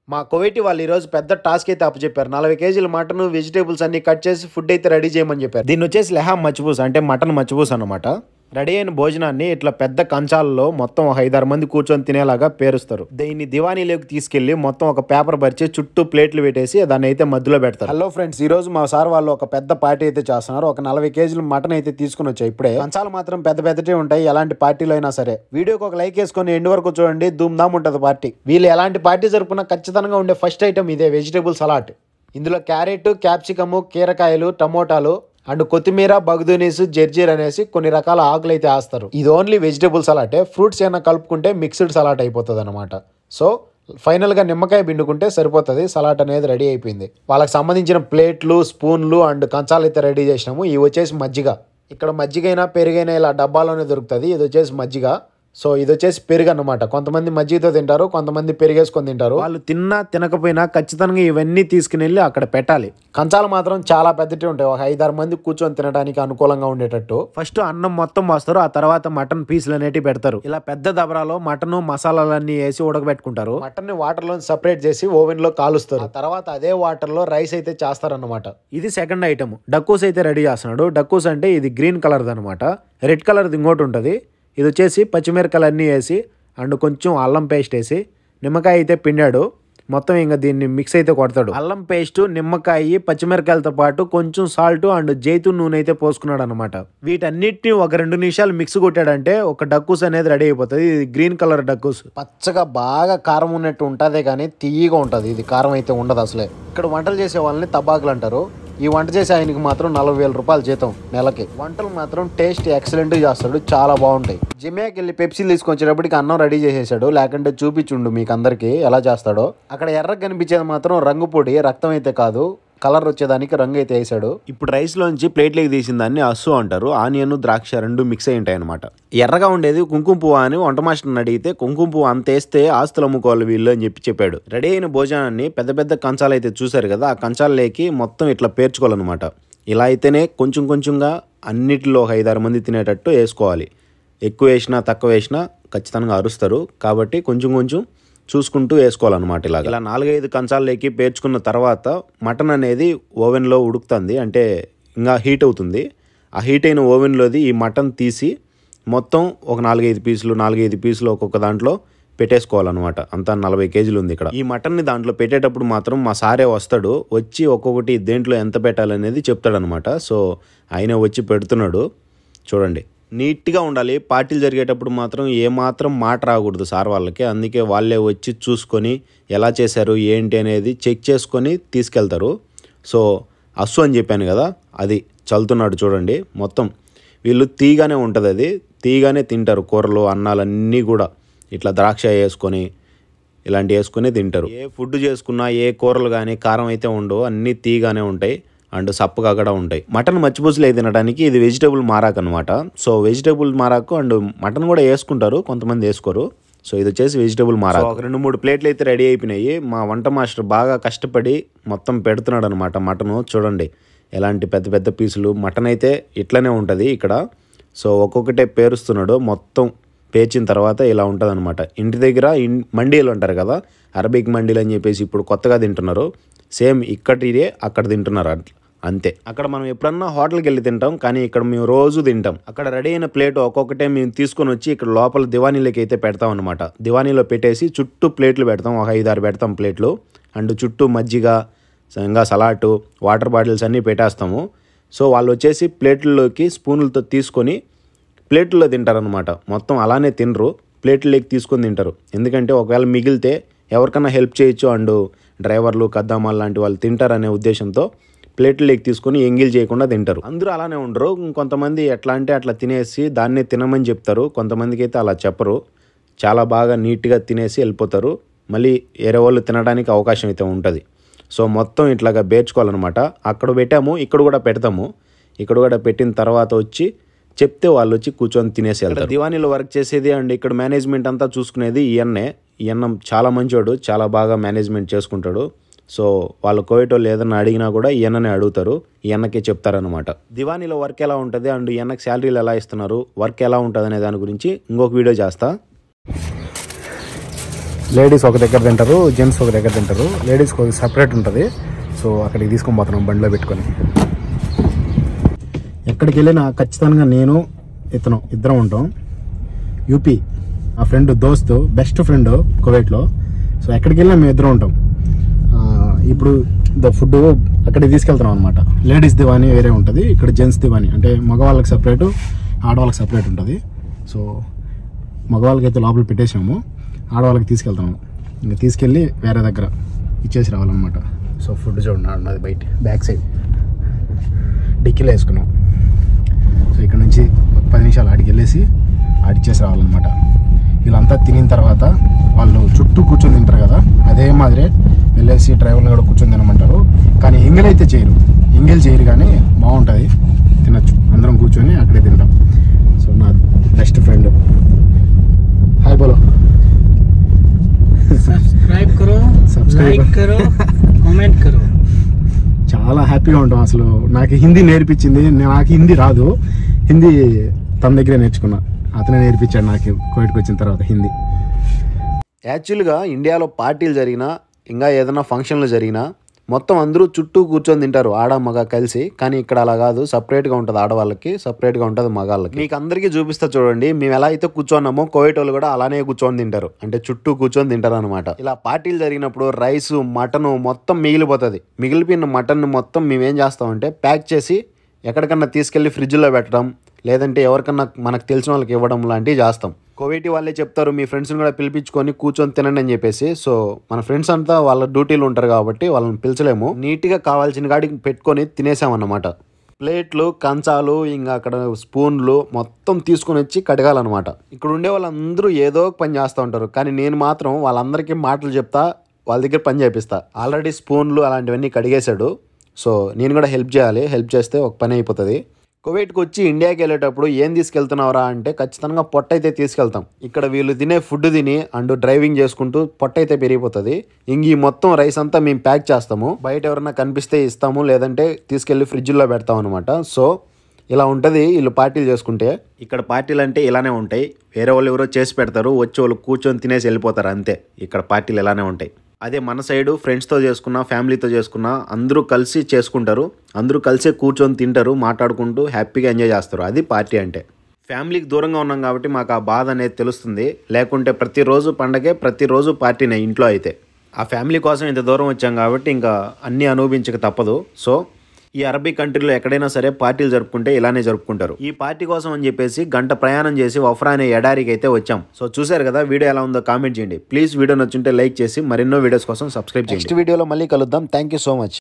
మా కోవిటి వాళ్ళు ఈరోజు పెద్ద టాస్క్ అయితే అప్పచెప్పారు నలభై కేజీల మటన్ వెజిటేబుల్స్ అన్ని కట్ చేసి ఫుడ్ అయితే రెడీ చేయమని చెప్పారు దీన్ని వచ్చేసి లెహాం మచ్చిపూస్ అంటే మటన్ మచ్చిపూస్ అనమాట రెడీ అయిన భోజనాన్ని ఇట్లా పెద్ద కంచాలలో మొత్తం ఒక ఐదారు మంది కూర్చొని తినేలాగా పేరుస్తారు దీన్ని దివానీలోకి తీసుకెళ్లి మొత్తం ఒక పేపర్ పరిచి చుట్టూ ప్లేట్లు పెట్టేసి దాన్ని అయితే మధ్యలో పెడతారు హలో ఫ్రెండ్స్ ఈ రోజు మా సార్ వాళ్ళు ఒక పెద్ద పార్టీ అయితే చేస్తున్నారు ఒక నలభై కేజీల మటన్ అయితే తీసుకుని వచ్చాయి ఇప్పుడే కంచాలు మాత్రం పెద్ద పెద్దటే ఉంటాయి ఎలాంటి పార్టీలో అయినా సరే వీడియోకి ఒక లైక్ వేసుకొని ఎండ్ వరకు చూడండి ధూమ్ ధామ్ ఉంటుంది పార్టీ వీళ్ళు ఎలాంటి పార్టీ జరుపుకున్నా ఖచ్చితంగా ఉండే ఫస్ట్ ఐటమ్ ఇదే వెజిటేబుల్ సలాడ్ ఇందులో క్యారెట్ క్యాప్సికము కీరకాయలు టమోటాలు అండ్ కొత్తిమీర బగ్దూనీస్ జర్జీర్ అనేసి కొన్ని రకాల ఆకులు అయితే వేస్తారు ఇది ఓన్లీ వెజిటేబుల్ సలాటే ఫ్రూట్స్ ఏమైనా కలుపుకుంటే మిక్స్డ్ సలాడ్ అయిపోతుంది అనమాట సో ఫైనల్గా నిమ్మకాయ పిండుకుంటే సరిపోతుంది సలాడ్ అనేది రెడీ అయిపోయింది వాళ్ళకి సంబంధించిన ప్లేట్లు స్పూన్లు అండ్ కంచాలు అయితే రెడీ చేసినాము ఇవి వచ్చేసి మజ్జిగ ఇక్కడ మజ్జిగైనా పెరుగైనా ఇలా డబ్బాలోనే దొరుకుతుంది ఇది వచ్చేసి మజ్జిగ సో ఇది వచ్చేసి పెరుగు అనమాట కొంతమంది మజ్జిగతో తింటారు కొంతమంది పెరిగేసుకొని తింటారు వాళ్ళు తిన్నా తినకపోయినా ఖచ్చితంగా ఇవన్నీ తీసుకుని వెళ్ళి అక్కడ పెట్టాలి కంచాలు మాత్రం చాలా పెద్దటి ఉంటాయి ఒక ఐదారు మంది కూర్చొని తినడానికి అనుకూలంగా ఉండేటట్టు ఫస్ట్ అన్నం మొత్తం వస్తారు ఆ తర్వాత మటన్ పీసులు అనేటివి పెడతారు ఇలా పెద్ద దబరాలో మటన్ మసాలాలన్నీ వేసి ఉడకబెట్టుకుంటారు మటన్ ని వాటర్ లో సపరేట్ చేసి ఓవెన్ లో కాలుస్తారు ఆ తర్వాత అదే వాటర్ లో రైస్ అయితే చేస్తారన్నమాట ఇది సెకండ్ ఐటమ్ డక్కూస్ అయితే రెడీ చేస్తున్నాడు డక్కూస్ అంటే ఇది గ్రీన్ కలర్ అనమాట రెడ్ కలర్ ఇంకోటి ఉంటుంది ఇది వచ్చేసి పచ్చిమిరకాయలు అన్నీ వేసి అండ్ కొంచెం అల్లం పేస్ట్ వేసి నిమ్మకాయ అయితే పిండాడు మొత్తం ఇంకా దీన్ని మిక్స్ అయితే కొడతాడు అల్లం పేస్ట్ నిమ్మకాయ పచ్చిమిరకాయలతో పాటు కొంచెం సాల్ట్ అండ్ జైతూన్ నూనె అయితే పోసుకున్నాడు అనమాట వీటన్నిటిని ఒక రెండు నిమిషాలు మిక్స్ కొట్టాడంటే ఒక డక్కూస్ అనేది రెడీ అయిపోతుంది ఇది గ్రీన్ కలర్ డక్కూస్ పచ్చగా బాగా కారం ఉన్నట్టు ఉంటుందే కానీ తీయగా ఉంటుంది ఇది కారం అయితే ఉండదు అసలే ఇక్కడ వంటలు చేసే వాళ్ళని తబాకులు అంటారు ఈ వంట చేసే ఆయనకి మాత్రం నలభై వేల రూపాయలు జీతం నెలకి వంటలు మాత్రం టేస్ట్ ఎక్సలెంట్ చేస్తాడు చాలా బాగుంటాయి జిమ్యాకి వెళ్ళి పెప్సీలు తీసుకొచ్చేటప్పటికి అన్నం రెడీ చేసేసాడు లేకుంటే చూపించుండు మీకు అందరికి ఎలా చేస్తాడో అక్కడ ఎర్రగా కనిపించేది మాత్రం రంగు పొడి రక్తం అయితే కాదు కలర్ వచ్చేదానికి రంగు అయితే వేసాడు ఇప్పుడు రైస్ లోంచి ప్లేట్లోకి తీసిన దాన్ని అస్సు అంటారు ఆనియన్ ద్రాక్ష రెండు మిక్స్ అయి ఉంటాయి అనమాట ఎర్రగా ఉండేది కుంకుమ పువ్వు అని వంట మాస్టర్ని అడిగితే కుంకుమ పువ్వు అంత వేస్తే ఆస్తులు అమ్ముకోవాలి వీళ్ళు అని చెప్పి చెప్పాడు రెడీ అయిన భోజనాన్ని పెద్ద పెద్ద కంచాలు అయితే చూశారు కదా ఆ కంచాలలోకి మొత్తం ఇట్లా పేర్చుకోవాలన్నమాట ఇలా అయితేనే కొంచెం కొంచెంగా అన్నిటిలో ఒక ఐదారు మంది తినేటట్టు వేసుకోవాలి ఎక్కువ వేసినా తక్కువ వేసినా ఖచ్చితంగా అరుస్తారు కాబట్టి కొంచెం కొంచెం చూసుకుంటూ వేసుకోవాలన్నమాట ఇలా ఇలా నాలుగైదు కంచాలలోకి పేర్చుకున్న తర్వాత మటన్ అనేది ఓవెన్లో ఉడుకుతుంది అంటే ఇంకా హీట్ అవుతుంది ఆ హీట్ అయిన ఓవెన్లోది ఈ మటన్ తీసి మొత్తం ఒక నాలుగైదు పీసులు నాలుగైదు పీసులు ఒక్కొక్క దాంట్లో పెట్టేసుకోవాలన్నమాట అంతా నలభై కేజీలు ఉంది ఇక్కడ ఈ మటన్ని దాంట్లో పెట్టేటప్పుడు మాత్రం మా సారే వస్తాడు వచ్చి ఒక్కొక్కటి దేంట్లో ఎంత పెట్టాలనేది చెప్తాడనమాట సో ఆయన వచ్చి పెడుతున్నాడు చూడండి నీట్గా ఉండాలి పార్టీలు జరిగేటప్పుడు మాత్రం ఏమాత్రం మాట రాకూడదు సార్ వాళ్ళకి అందుకే వాళ్ళే వచ్చి చూసుకొని ఎలా చేశారు ఏంటి అనేది చెక్ చేసుకొని తీసుకెళ్తారు సో అస్సు అని చెప్పాను కదా అది చల్లుతున్నాడు చూడండి మొత్తం వీళ్ళు తీగానే ఉంటుంది అది తీగానే తింటారు కూరలు అన్నాలన్నీ కూడా ఇట్లా ద్రాక్ష వేసుకొని ఇలాంటివి వేసుకొని తింటారు ఏ ఫుడ్ చేసుకున్నా ఏ కూరలు కానీ కారం అయితే ఉండవు అన్నీ తీగానే ఉంటాయి అండ్ సప్పగా కూడా ఉంటాయి మటన్ మచ్చిపూసలు తినడానికి ఇది వెజిటేబుల్ మారాక్ అనమాట సో వెజిటేబుల్ మారాకు అండ్ మటన్ కూడా వేసుకుంటారు కొంతమంది వేసుకోరు సో ఇది వచ్చేసి వెజిటేబుల్ మారాకు ఒక రెండు మూడు ప్లేట్లు అయితే రెడీ అయిపోయినాయి మా వంట మాస్టర్ బాగా కష్టపడి మొత్తం పెడుతున్నాడు అనమాట మటను చూడండి ఎలాంటి పెద్ద పెద్ద పీసులు మటన్ అయితే ఇట్లనే ఉంటుంది ఇక్కడ సో ఒక్కొక్కటే పేరుస్తున్నాడు మొత్తం పేర్చిన తర్వాత ఇలా ఉంటుంది అనమాట ఇంటి దగ్గర ఇన్ మండీలు అంటారు కదా అరబిక్ మండీలు అని చెప్పేసి ఇప్పుడు కొత్తగా తింటున్నారు సేమ్ ఇక్కడిదే అక్కడ తింటున్నారు అట్లా అంతే అక్కడ మనం ఎప్పుడన్నా హోటల్కి వెళ్ళి తింటాం కానీ ఇక్కడ మేము రోజు తింటాం అక్కడ రెడీ అయిన ప్లేట్ ఒక్కొక్కటే మేము తీసుకొని వచ్చి ఇక్కడ లోపల దివానీలోకి అయితే పెడతాం అనమాట దివానీలో పెట్టేసి చుట్టూ ప్లేట్లు పెడతాం ఒక ఐదు ఆరు పెడతాం ప్లేట్లు అండ్ చుట్టూ మజ్జిగ ఇంకా సలాటు వాటర్ బాటిల్స్ అన్నీ పెట్టేస్తాము సో వాళ్ళు వచ్చేసి ప్లేట్లలోకి స్పూన్లతో తీసుకొని ప్లేట్లో తింటారనమాట మొత్తం అలానే తినరు ప్లేట్లోకి తీసుకొని తింటారు ఎందుకంటే ఒకవేళ మిగిలితే ఎవరికైనా హెల్ప్ చేయొచ్చు అండ్ డ్రైవర్లు కద్దామాలు లాంటి వాళ్ళు తింటారనే ఉద్దేశంతో ప్లేట్లోకి తీసుకొని ఎంగిల్ చేయకుండా తింటారు అందరూ అలానే ఉండరు కొంతమంది ఎట్లా అంటే అట్లా తినేసి దాన్నే తినమని చెప్తారు కొంతమందికి అయితే అలా చెప్పరు చాలా బాగా నీట్గా తినేసి వెళ్ళిపోతారు మళ్ళీ వేరే వాళ్ళు తినడానికి అవకాశం అయితే ఉంటుంది సో మొత్తం ఇట్లాగా బేర్చుకోవాలన్నమాట అక్కడ పెట్టాము ఇక్కడ కూడా పెడతాము ఇక్కడ కూడా పెట్టిన తర్వాత వచ్చి చెప్తే వాళ్ళు వచ్చి కూర్చొని తినేసి వెళ్తారు దివానీలో వర్క్ చేసేది అండ్ ఇక్కడ మేనేజ్మెంట్ అంతా చూసుకునేది ఈయన్నే ఈయన్న చాలా మంచోడు చాలా బాగా మేనేజ్మెంట్ చేసుకుంటాడు సో వాళ్ళు కోవిడ్ వాళ్ళు ఏదైనా అడిగినా కూడా ఈయననే అడుగుతారు ఈయనకే చెప్తారనమాట దివానీలో వర్క్ ఎలా ఉంటుంది అండ్ ఈయనకి శాలరీలు ఎలా ఇస్తున్నారు వర్క్ ఎలా ఉంటుంది అనే దాని గురించి ఇంకొక వీడియో చేస్తా లేడీస్ ఒక దగ్గర తింటారు జెంట్స్ ఒక దగ్గర తింటారు లేడీస్ ఒక సపరేట్ ఉంటుంది సో అక్కడికి తీసుకొని పోతున్నాం బండిలో పెట్టుకొని ఎక్కడికి వెళ్ళినా ఖచ్చితంగా నేను ఇతను ఇద్దరం ఉంటాం యూపీ మా ఫ్రెండ్ దోస్త్ బెస్ట్ ఫ్రెండ్ కువైట్లో సో ఎక్కడికి వెళ్ళినా మేము ఇద్దరం ఉంటాం ఆ, ఇప్పుడు ద ఫుడ్ అక్కడికి తీసుకెళ్తున్నాం అనమాట లేడీస్ దివాని వేరే ఉంటుంది ఇక్కడ జెంట్స్ దివాని అంటే మగవాళ్ళకి సపరేటు ఆడవాళ్ళకి సపరేట్ ఉంటుంది సో మగవాళ్ళకి అయితే లోపల పెట్టేసాము ఆడవాళ్ళకి తీసుకెళ్తున్నాము ఇంకా తీసుకెళ్ళి వేరే దగ్గర ఇచ్చేసి రావాలన్నమాట సో ఫుడ్ చూడండి ఉన్నది బయట బ్యాక్ సైడ్ డిక్కీలో వేసుకున్నాం సో ఇక్కడ నుంచి ఒక పది నిమిషాలు ఆడికి వెళ్ళేసి ఆడిచ్చేసి రావాలన్నమాట వీళ్ళంతా తినిన తర్వాత వాళ్ళు చుట్టూ కూర్చొని తింటారు కదా అదే మాదిరి వెళ్ళేసి డ్రైవర్లు కూడా కూర్చొని తినమంటారు కానీ ఎంగిల్ అయితే చేయరు ఎంగిల్ చేయరు కానీ బాగుంటుంది తినచ్చు అందరం కూర్చొని అక్కడే తింటాం సో నా బెస్ట్ ఫ్రెండ్ హాయ్ బోలో सब्सक्राइब करो Subscribe लाइक करो कमेंट करो చాలా హ్యాపీగా ఉంటాం అసలు నాకు హిందీ నేర్పించింది నాకు హిందీ రాదు హిందీ తన దగ్గరే నేర్చుకున్నా అతనే నేర్పించాడు నాకు కోవిడ్కి వచ్చిన తర్వాత హిందీ యాక్చువల్గా ఇండియాలో పార్టీలు జరిగినా ఇంకా ఏదైనా ఫంక్షన్లు జరిగినా మొత్తం అందరూ చుట్టూ కూర్చొని తింటారు ఆడ మగ కలిసి కానీ ఇక్కడ అలా కాదు సపరేట్గా ఉంటుంది ఆడవాళ్ళకి సపరేట్గా ఉంటుంది మగాళ్ళకి మీకు అందరికీ చూపిస్తా చూడండి మేము ఎలా అయితే కూర్చోన్నామో కోవిడ్ వాళ్ళు కూడా అలానే కూర్చొని తింటారు అంటే చుట్టూ కూర్చొని తింటారు అనమాట ఇలా పార్టీలు జరిగినప్పుడు రైస్ మటన్ మొత్తం మిగిలిపోతుంది మిగిలిపోయిన మటన్ మొత్తం మేమేం చేస్తామంటే ప్యాక్ చేసి ఎక్కడికన్నా తీసుకెళ్లి ఫ్రిడ్జ్లో పెట్టడం లేదంటే ఎవరికన్నా మనకు తెలిసిన వాళ్ళకి ఇవ్వడం లాంటివి చేస్తాం కోవిటీ వాళ్ళే చెప్తారు మీ ఫ్రెండ్స్ని కూడా పిలిపించుకొని కూర్చొని తినండి అని చెప్పేసి సో మన ఫ్రెండ్స్ అంతా వాళ్ళ డ్యూటీలు ఉంటారు కాబట్టి వాళ్ళని పిలిచలేము నీట్గా కావాల్సిన కాడికి పెట్టుకొని తినేసామన్నమాట ప్లేట్లు కంచాలు ఇంకా అక్కడ స్పూన్లు మొత్తం తీసుకొని వచ్చి కడగాలన్నమాట ఇక్కడ ఉండే వాళ్ళందరూ ఏదో ఒక పని చేస్తూ ఉంటారు కానీ నేను మాత్రం వాళ్ళందరికీ మాటలు చెప్తా వాళ్ళ దగ్గర పని చేపిస్తా ఆల్రెడీ స్పూన్లు అలాంటివన్నీ కడిగేశాడు సో నేను కూడా హెల్ప్ చేయాలి హెల్ప్ చేస్తే ఒక పని అయిపోతుంది కువైట్కి వచ్చి ఇండియాకి వెళ్ళేటప్పుడు ఏం తీసుకెళ్తున్నావురా అంటే ఖచ్చితంగా పొట్ట అయితే తీసుకెళ్తాం ఇక్కడ వీళ్ళు తినే ఫుడ్ తిని అండ్ డ్రైవింగ్ చేసుకుంటూ పొట్ట అయితే పెరిగిపోతుంది ఇంక ఈ మొత్తం రైస్ అంతా మేము ప్యాక్ చేస్తాము బయట ఎవరైనా కనిపిస్తే ఇస్తాము లేదంటే తీసుకెళ్లి ఫ్రిడ్జ్లో పెడతాం అనమాట సో ఇలా ఉంటుంది వీళ్ళు పార్టీలు చేసుకుంటే ఇక్కడ పార్టీలు అంటే ఇలానే ఉంటాయి వేరే వాళ్ళు ఎవరో చేసి పెడతారు వచ్చి వాళ్ళు కూర్చొని తినేసి వెళ్ళిపోతారు అంతే ఇక్కడ పార్టీలు ఇలానే ఉంటాయి అదే మన సైడు ఫ్రెండ్స్తో చేసుకున్న ఫ్యామిలీతో చేసుకున్న అందరూ కలిసి చేసుకుంటారు అందరూ కలిసే కూర్చొని తింటారు మాట్లాడుకుంటూ హ్యాపీగా ఎంజాయ్ చేస్తారు అది పార్టీ అంటే ఫ్యామిలీకి దూరంగా ఉన్నాం కాబట్టి మాకు ఆ బాధ అనేది తెలుస్తుంది లేకుంటే ప్రతిరోజు పండగే ప్రతిరోజు పార్టీనే ఇంట్లో అయితే ఆ ఫ్యామిలీ కోసం ఇంత దూరం వచ్చాం కాబట్టి ఇంకా అన్నీ అనుభవించక తప్పదు సో ఈ అరబీ కంట్రీలో ఎక్కడైనా సరే పార్టీలు జరుపుకుంటే ఇలానే జరుపుకుంటారు ఈ పార్టీ కోసం అని చెప్పేసి గంట ప్రయాణం చేసి వఫ్రా అనే ఎడారికి అయితే వచ్చాం సో చూసారు కదా వీడియో ఎలా ఉందో కామెంట్ చేయండి ప్లీజ్ వీడియో నచ్చుంటే లైక్ చేసి మరెన్నో వీడియోస్ కోసం సబ్స్క్రైబ్ చేయండి నెక్స్ట్ వీడియోలో మళ్ళీ కలుద్దాం థ్యాంక్ యూ సో మచ్